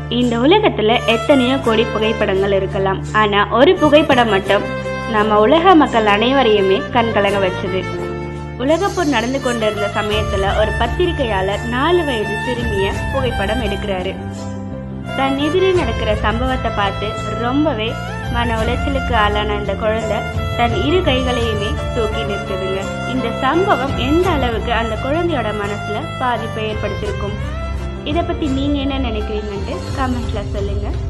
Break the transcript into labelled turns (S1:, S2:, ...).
S1: இந்த உலகத்துல எத்தனையோ கோடி புகைப்படங்கள் இருக்கலாம் ஆனா ஒரு புகைப்படம் மட்டும் நம்ம உலக மக்கள் அனைவரையுமே கண்கலங்க வச்சது உலகப்போர் நடந்து கொண்டிருந்த சமயத்துல ஒரு பத்திரிகையாளர் நாலு வயது சிறுமிய புகைப்படம் எடுக்கிறாரு தன் எதிரே நடக்கிற சம்பவத்தை பார்த்து ரொம்பவே மன உளைச்சலுக்கு ஆளான அந்த குழந்தை தன் இரு கைகளையுமே தூக்கி நிறுத்துதுங்க இந்த சம்பவம் எந்த அளவுக்கு அந்த குழந்தையோட மனசுல பாதிப்பை ஏற்படுத்தியிருக்கும் இதை பத்தி நீங்க என்ன நினைக்கிறீங்கன்ட்டு கமெண்ட்ல சொல்லுங்க